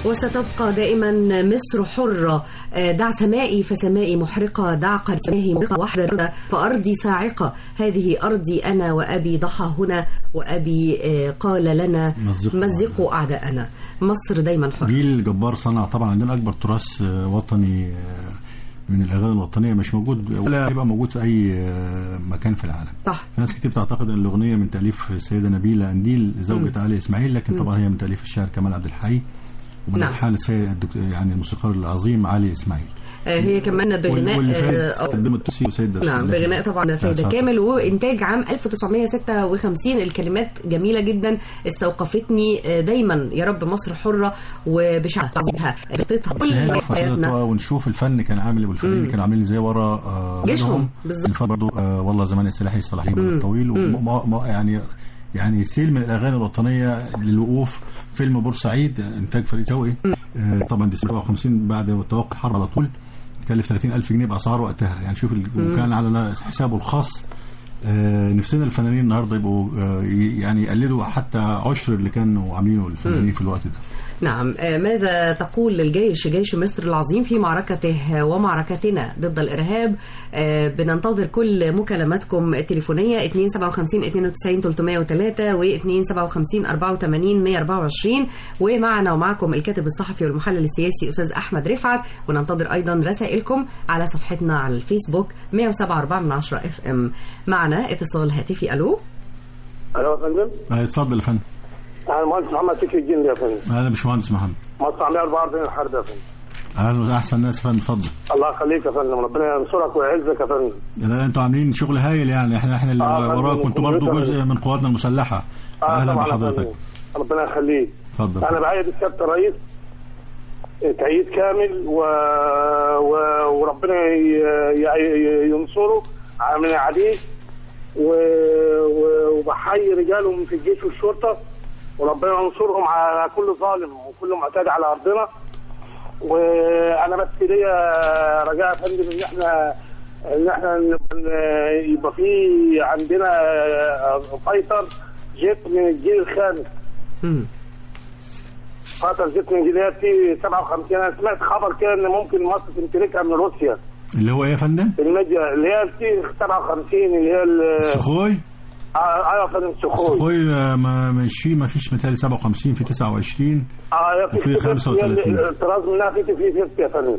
وستبقى دائما مصر حرة آه، دع سمائي فسمائي محرقة دع قناه محرقة واحدة فأرضي صاعقة هذه أرضي أنا وأبي ضحى هنا وأبي آه، قال لنا
مزقوا
مزقوا أعداءنا مصر دايما حرة
جيل جبار صنع طبعا عندنا اكبر تراث آه، وطني آه، من الاغاني الوطنيه مش موجود ولا هيبقى موجود في اي آه، مكان في العالم
صح
في ناس كتير بتعتقد ان الاغنيه من تاليف السيده نبيله انديل زوجة علي اسماعيل لكن طبعا هي من تاليف الشاعر كمال عبد الحي ومن
نعم.
الحان السيد الدكتور يعني الموسيقار العظيم علي اسماعيل
آه، هي كمان بغناء
واللي
آه،
فات قدم التونسي وسيد درس
نعم
الله.
بغناء طبعا فايدة
صح.
كامل وإنتاج عام 1956 الكلمات جميلة جدا استوقفتني آه، دايما يا رب مصر حرة وبشعبها بخطتها
بس هي
كل
نقف عشان
حياتنا
ونشوف الفن كان عامل والفنانين كانوا عاملين ازاي ورا آه
جيشهم،
غيرهم.
بالظبط.
الفن برضه آه والله زمان السلاحي الصلاحي
مم.
الطويل
مم.
وما ما يعني يعني سيل من الاغاني الوطنيه للوقوف فيلم بورسعيد انتاج فريد شوقي آه طبعا دي 57 بعد توقع الحرب على طول كلف 30000 جنيه باسعار وقتها يعني شوف ال-
مم.
وكان على حسابه الخاص آه نفسنا الفنانين النهارده يبقوا آه ي- يعني يقلدوا حتى عشر اللي كانوا عاملينه الفنانين
مم.
في الوقت ده
نعم آه، ماذا تقول للجيش جيش مصر العظيم في معركته ومعركتنا ضد الإرهاب آه، بننتظر كل مكالماتكم التليفونية 257 92 303 و 257 84 124 ومعنا ومعكم الكاتب الصحفي والمحلل السياسي أستاذ أحمد رفعت وننتظر أيضا رسائلكم على صفحتنا على الفيسبوك 107.4 من 10 اف ام معنا اتصال هاتفي ألو
الو يا فندم
آه اتفضل يا فندم
انا المهندس محمد فكري الجندي يا فندم
اهلا باشمهندس محمد
مصنع 144 الحرب يا فندم
اهلا احسن ناس يا فندم اتفضل
الله يخليك يا فندم ربنا ينصرك ويعزك يا فندم
لا انتوا عاملين شغل هايل يعني احنا احنا اللي
آه،
وراك
فندم،
كنتوا برضو
وكمبيوتر.
جزء من قواتنا المسلحه
اه
اهلا
طبعا يا
بحضرتك
فندم. ربنا يخليك
اتفضل
انا بعيد سياده الرئيس تأييد كامل و... و... وربنا ي... ي... ينصره من عليه و... و... وبحيي رجالهم في الجيش والشرطه وربنا ينصرهم على كل ظالم وكل معتدي على ارضنا وانا بس ليا رجاء يا فندم ان احنا ان احنا نبقى- يبقى في عندنا فايتر جيت من الجيل الخامس فايتر جيت من الجيل في 57 انا سمعت خبر كده ان ممكن مصر تمتلكها من روسيا
اللي هو ايه يا فندم
الميديا اللي هي التي 57 اللي هي ال-
السخوي
اه ايوه يا فندم سخوي
السخوي آه، ما مش في ما فيش مثال 57 في 29
اه يا
وفي 35.
الطراز منها في في 50 يا فندم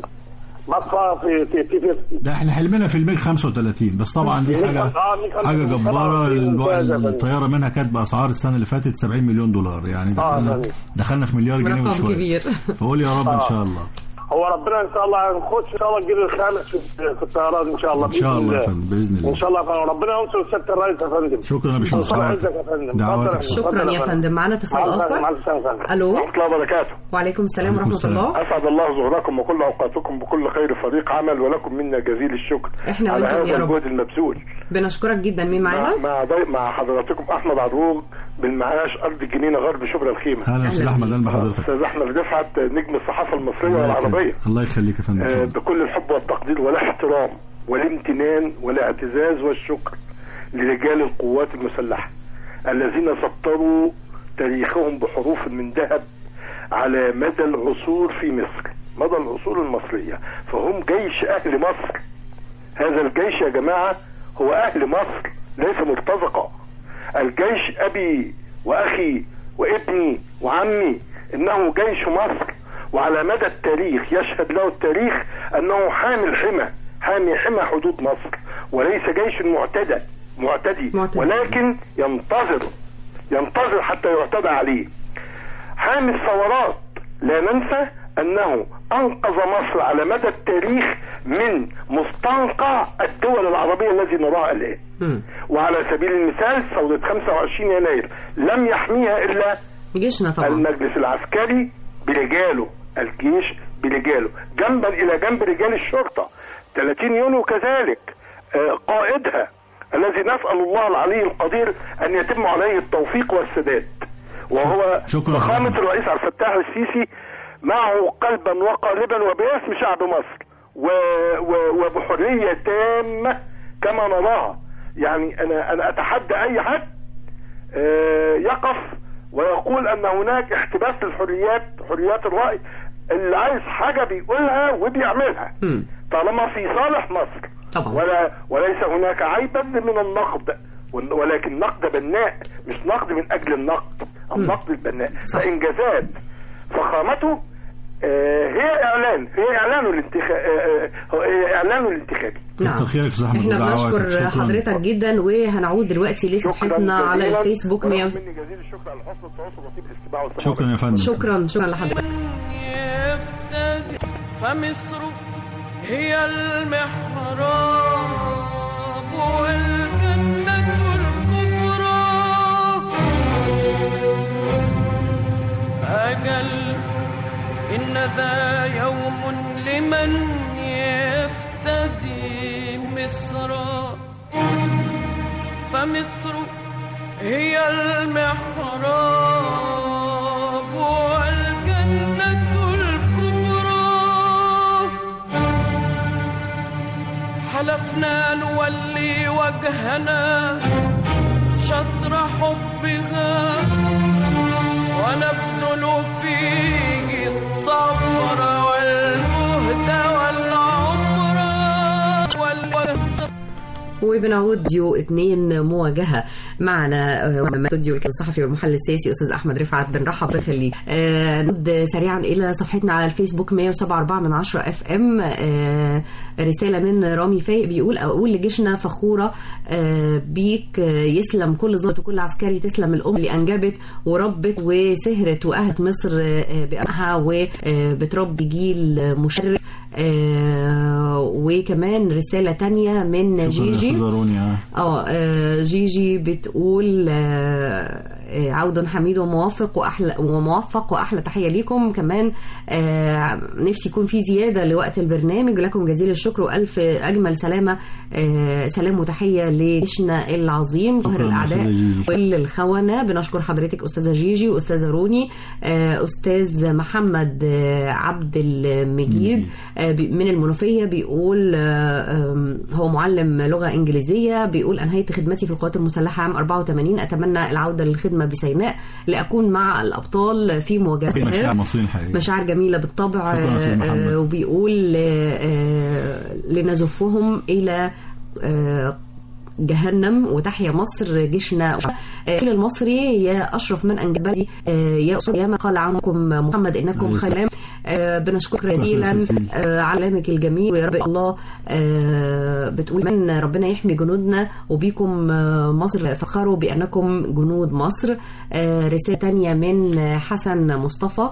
مصفى في في في 50
ده احنا حلمنا في الميج 35 بس طبعا دي حاجه
آه، ميج
حاجه
35
جباره
ممتاز يا فندم.
الطياره منها كانت باسعار السنه اللي فاتت 70 مليون دولار يعني
آه،
دخلنا
فندم.
دخلنا في مليار جنيه
رقم
وشويه
كبير
فقول يا رب ان
آه.
شاء الله
هو ربنا ان شاء الله هنخش ان شاء الله الجيل الخامس في, في الطيران ان شاء الله
ان شاء
بإذن
الله يا فندم باذن
ان
الله
شاء الله يا فندم ربنا ينصر سياده الرئيس يا فندم
شكرا يا باشمهندس
الله
دعواتك.
يعزك يا فندم
دعواتك.
اتفضل
شكرا يا فندم معنا اتصال
مع
آخر
السلامه يا فندم
ألو
ورحمة الله وبركاته
وعليكم السلام
وعليكم
ورحمة
السلام.
الله
أسعد الله ظهوركم وكل أوقاتكم بكل خير فريق عمل ولكم منا جزيل الشكر
إحنا
على
وأنتم يا
هذا
رب.
الجهد المبذول
بنشكرك جدا مين
مع
معانا
مع, ضي... مع حضراتكم أحمد عروج بالمعاش أرض الجنينة غرب شبرا الخيمة
اهلا استاذ احمد اهلا بحضرتك
أستاذ أحمد رفعت نجم الصحافة المصرية
الله
والعربية
يخليك. الله يخليك يا فندم
آه،
اتفضل.
بكل الحب والتقدير والاحترام والامتنان والاعتزاز والشكر لرجال القوات المسلحة الذين سطروا تاريخهم بحروف من ذهب على مدى العصور في مصر مدى العصور المصرية فهم جيش أهل مصر هذا الجيش يا جماعة هو أهل مصر ليس مرتزقة الجيش أبي وأخي وابني وعمي إنه جيش مصر وعلى مدى التاريخ يشهد له التاريخ أنه حامل حمى حامي حمى حدود مصر وليس جيش معتدى معتدي
معتدي.
ولكن ينتظر ينتظر حتى يعتدى عليه حامي الثورات لا ننسى انه انقذ مصر على مدى التاريخ من مستنقع الدول العربية الذي نراه الان
مم.
وعلى سبيل المثال ثورة 25 يناير لم يحميها الا
جيشنا طبعا
المجلس العسكري برجاله الجيش برجاله جنبا الى جنب رجال الشرطة 30 يونيو كذلك آه، قائدها الذي نسأل الله العلي القدير ان يتم عليه التوفيق والسداد وهو
شكرا
فخامة
فندم.
الرئيس عبد الفتاح السيسي معه قلبا وقالبا وباسم شعب مصر و... و... وبحرية تامة كما نراها يعني انا انا اتحدى اي حد آه، يقف ويقول ان هناك احتباس للحريات حريات الراي اللي عايز حاجه بيقولها وبيعملها طالما في صالح مصر
طبعا.
ولا وليس هناك عيبا من النقد ول- ولكن نقد بناء مش نقد من اجل النقد النقد البناء فانجازات فخامته آه، هي اعلان هي اعلانه الانتخابي هي اعلانه الانتخابي
نعم.
خيرك يا استاذ احمد
احنا
ودعواتك.
بنشكر
شكراً.
حضرتك جدا وهنعود دلوقتي لصفحتنا على
جزيلاً.
الفيسبوك
ورغم
100
مني جزيل الشكر على حسن التواصل وطيب الاستماع والسماع
شكرا يا فندم
شكرا شكرا لحضرتك
يفتدي فمصر هي المحراب والجنة الكبرى أجل إن ذا يوم لمن يفتدي مصر فمصر هي المحراب والجنة الكبرى حلفنا نولي وجهنا شطر حبها ونبذل فيه الصبر والجهد والعمر والوقت
وبنعود ديو اتنين مواجهة معنا آه، من استوديو الكاتب الصحفي والمحلل السياسي أستاذ أحمد رفعت بنرحب بخليك آه نود سريعا إلى صفحتنا على الفيسبوك 107.4 من 10 اف ام آه رسالة من رامي فايق بيقول أقول لجيشنا فخورة آه بيك آه يسلم كل ضابط وكل عسكري تسلم الأم اللي أنجبت وربت وسهرت وأهت مصر آه بأمها وبتربي جيل مشرف آه وكمان رسالة تانية من
شكرا يا
جيجي
استاذ روني آه.
اه آه، جيجي بتقول آه، آه، عود حميد وموفق واحلى وموفق واحلى تحيه ليكم كمان آه، نفسي يكون في زياده لوقت البرنامج ولكم جزيل الشكر والف اجمل سلامه آه، سلام وتحيه لجيشنا العظيم ظهر
شكراً يا
الاعداء
أستاذة جيجي.
كل الخونة بنشكر حضرتك أستاذة جيجي وأستاذة روني آه، أستاذ محمد آه، عبد المجيد آه، بي- من المنوفية بيقول آه، آم، هو معلم لغة إنجليزية بيقول أنهيت خدمتي في القوات المسلحة عام 84 أتمنى العودة للخدمة بسيناء لأكون مع الأبطال في
مشاعر
مواجهات
مصريين الحقيقيه
مشاعر جميلة بالطبع
شكراً يا أستاذ
آه،
محمد.
آه، وبيقول آه، آه، لنزفهم إلى آه، جهنم وتحيا مصر جيشنا آه، الجيل المصري يا أشرف من أنجب بلدي آه، يا أسر يا ما قال عنكم محمد إنكم
عليه
خلام آه، بنشكرك
شكراً
جزيلا
أستاذ سلسل.
آه، على كلامك الجميل ويا رب الله آه، بتقول من ربنا يحمي جنودنا وبيكم آه، مصر فخروا بأنكم جنود مصر آه، رسالة تانية من حسن مصطفى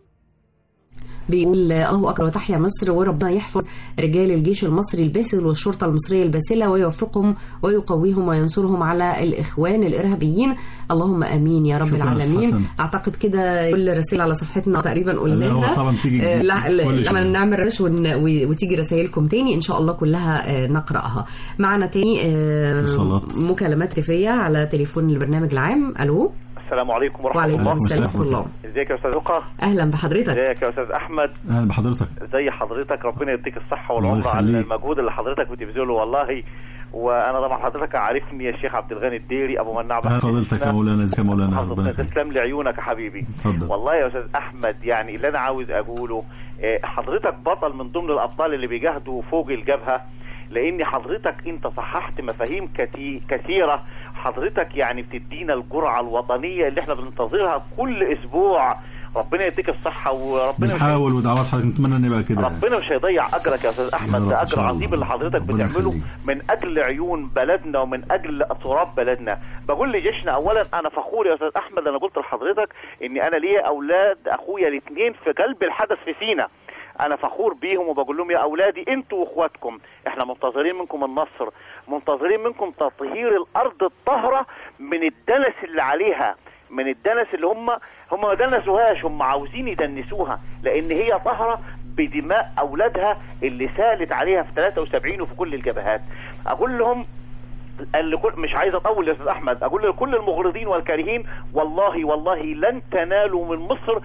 بيقول الله اكبر وتحيا مصر وربنا يحفظ رجال الجيش المصري الباسل والشرطه المصريه الباسله ويوفقهم ويقويهم وينصرهم على الاخوان الارهابيين اللهم امين يا رب
شكراً
العالمين
حسن.
اعتقد كده كل رسائل على صفحتنا تقريبا
لا،
قلناها
هو طبعاً تيجي
آه، لا لا-
كل
لما
شيء.
نعمل رش ون- و- وتيجي رسائلكم تاني ان شاء الله كلها آه، نقراها معنا تاني آه،
اتصالات.
مكالمات هاتفيه على تليفون البرنامج العام الو
السلام عليكم ورحمه
وعليكم
الله
السلام ورحمه الله
ازيك يا استاذ لقا
اهلا بحضرتك
ازيك يا استاذ احمد
اهلا بحضرتك
زي حضرتك ربنا يديك الصحه
الله
والعمر على
يخليك.
المجهود اللي حضرتك بتبذله والله وانا طبعا حضرتك عارفني يا شيخ عبد الغني الديري ابو مناع
اهلا فضيلتك يا مولانا ازيك يا مولانا
حضرتك
ربنا يخليك
تسلم لي عيونك يا حبيبي
اتفضل.
والله يا استاذ احمد يعني اللي انا عاوز اقوله آه، حضرتك بطل من ضمن الابطال اللي بيجاهدوا فوق الجبهه لان حضرتك انت صححت مفاهيم كتي كثيره حضرتك يعني بتدينا الجرعه الوطنيه اللي احنا بننتظرها كل اسبوع ربنا يديك الصحه وربنا مش
بنحاول ودعوات حضرتك نتمنى ان يبقى كده
ربنا مش هيضيع اجرك يا استاذ احمد
يا رب
ده
إن
اجر
شاء الله.
عظيم اللي حضرتك
ربنا
بتعمله
يخليك.
من اجل عيون بلدنا ومن اجل تراب بلدنا بقول لجيشنا اولا انا فخور يا استاذ احمد انا قلت لحضرتك اني انا ليا اولاد اخويا الاثنين في قلب الحدث في سينا انا فخور بيهم وبقول لهم يا اولادي انتوا واخواتكم احنا منتظرين منكم النصر منتظرين منكم تطهير الارض الطاهره من الدنس اللي عليها من الدنس اللي هم هم ما دنسوهاش هم عاوزين يدنسوها لان هي طاهره بدماء اولادها اللي سالت عليها في 73 وفي كل الجبهات اقول لهم قال لكل مش عايز اطول يا استاذ احمد اقول لكل المغرضين والكارهين والله والله لن تنالوا من مصر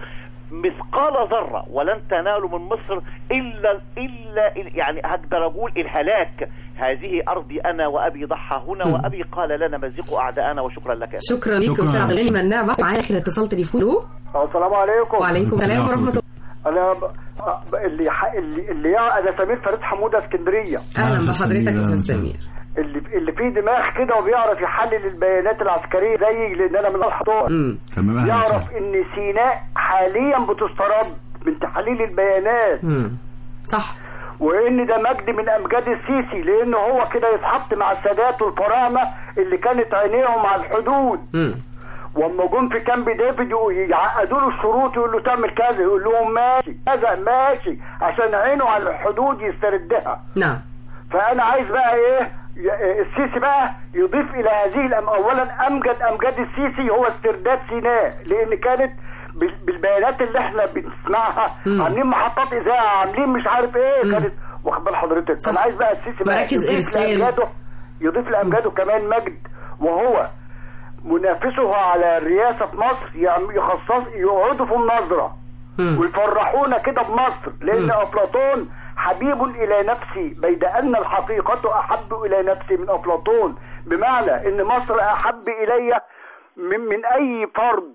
مثقال ذره ولن تنالوا من مصر الا الا يعني هقدر اقول الهلاك هذه ارضي انا وابي ضحى هنا وابي قال لنا مزقوا اعداءنا وشكرا لك يا
شكرا لك استاذ عبد الغني مناع معاك معانا اخر اتصال تليفون ألو؟
السلام عليكم
وعليكم السلام ورحمه الله
انا ب... ب- اللي ح... اللي, اللي يع- انا سمير فريد حموده اسكندريه
اهلا بحضرتك استاذ سمير
اللي اللي فيه دماغ كده وبيعرف يحلل البيانات العسكريه زي لان انا من الحضور
تمام اهلا
يعرف
وسهلا
ان سيناء حاليا بتسترد من تحاليل البيانات
صح
وان ده مجد من امجاد السيسي لان هو كده يتحط مع السادات والفراعنه اللي كانت عينيهم على الحدود واما جم في كامب ديفيد يقو- يعقدوا له الشروط يقول له تعمل كذا يقول لهم ماشي كذا ماشي عشان عينه على الحدود يستردها
نعم
فانا عايز بقى ايه ي- السيسي بقى يضيف الى هذه الأم... اولا امجد امجاد السيسي هو استرداد سيناء لان كانت بال- بالبيانات اللي احنا بنسمعها عاملين محطات اذاعه عاملين مش عارف ايه كانت واخد بال حضرتك انا عايز بقى السيسي بقى
مراكز
يضيف
إرسال.
لامجاده يضيف لامجاده كمان مجد وهو منافسه على الرئاسه في مصر يعم- يخصص يقعدوا في النظره ويفرحونا كده بمصر لان افلاطون حبيب الى نفسي بيد ان الحقيقه احب الى نفسي من افلاطون بمعنى ان مصر احب الي من, من اي فرد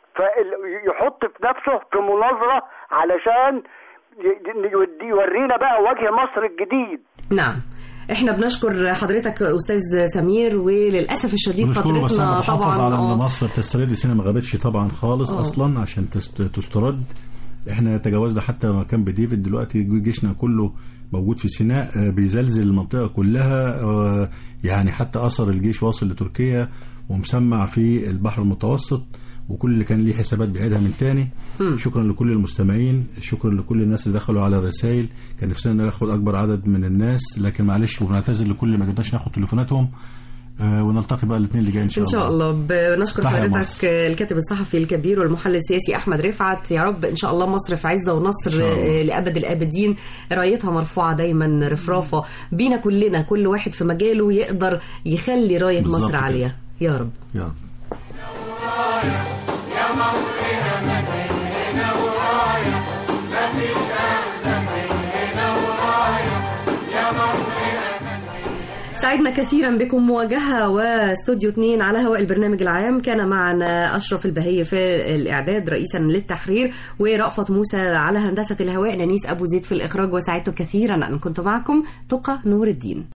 فيحط في نفسه في مناظره علشان ي- يودي- يورينا بقى وجه مصر الجديد
نعم احنا بنشكر حضرتك استاذ سمير وللاسف الشديد
بنشكره بس انا
فترتنا
بحافظ
طبعا
على ان
آه.
مصر تسترد السينما ما غابتش طبعا خالص
آه.
اصلا عشان تست- تسترد احنا تجاوزنا حتى مكان بديفيد دلوقتي جيشنا كله موجود في سيناء آه، بيزلزل المنطقه كلها آه، يعني حتى اثر الجيش واصل لتركيا ومسمع في البحر المتوسط وكل اللي كان ليه حسابات بيعيدها من تاني شكرا لكل المستمعين شكرا لكل الناس اللي دخلوا على الرسائل كان نفسنا ناخد اكبر عدد من الناس لكن معلش وبنعتذر لكل اللي ما قدرناش ناخد تليفوناتهم آه، ونلتقي بقى الاثنين اللي جاي ان شاء
ان
الله
شاء الله بنشكر
تحيا
حضرتك
مصر.
الكاتب الصحفي الكبير والمحلل السياسي احمد رفعت يا رب ان شاء الله مصر في عزه ونصر
إن شاء الله.
آه، لابد الابدين رايتها مرفوعه دايما رفرافه بينا كلنا كل واحد في مجاله يقدر يخلي رايه
بالظبط
مصر
كده.
عاليه يا رب
يا رب
يا مصر هنا هنا ورايا مفيش أحسن من هنا ورايا يا مصر
سعدنا كثيرا بكم مواجهة واستوديو 2 على هواء البرنامج العام كان معنا أشرف البهي في الإعداد رئيسا للتحرير ورأفت موسى على هندسة الهواء نانيس أبو زيد في الإخراج وسعدت كثيرا أن كنت معكم تقى نور الدين